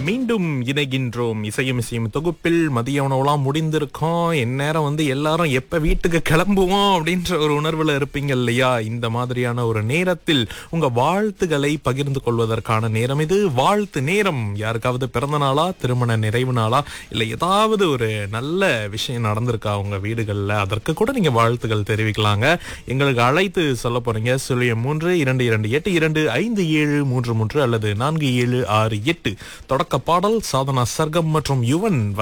மீண்டும் இணைகின்றோம் இசையும் இசையும் தொகுப்பில் மதிய உணவுலாம் முடிந்திருக்கோம் எந்நேரம் வந்து எல்லாரும் எப்ப வீட்டுக்கு கிளம்புவோம் அப்படின்ற ஒரு உணர்வுல இருப்பீங்க இல்லையா இந்த மாதிரியான ஒரு நேரத்தில் உங்க வாழ்த்துக்களை பகிர்ந்து கொள்வதற்கான நேரம் இது வாழ்த்து நேரம் யாருக்காவது பிறந்த நாளா திருமண நிறைவு நாளா இல்ல ஏதாவது ஒரு நல்ல விஷயம் நடந்திருக்கா உங்க வீடுகள்ல அதற்கு கூட நீங்க வாழ்த்துக்கள் தெரிவிக்கலாங்க எங்களுக்கு அழைத்து சொல்ல போறீங்க சுழியம் மூன்று இரண்டு இரண்டு எட்டு இரண்டு ஐந்து ஏழு மூன்று மூன்று அல்லது நான்கு ஏழு ஆறு எட்டு தொடக்க பாடல் சாதனா சர்க்கம் மற்றும் யுவன்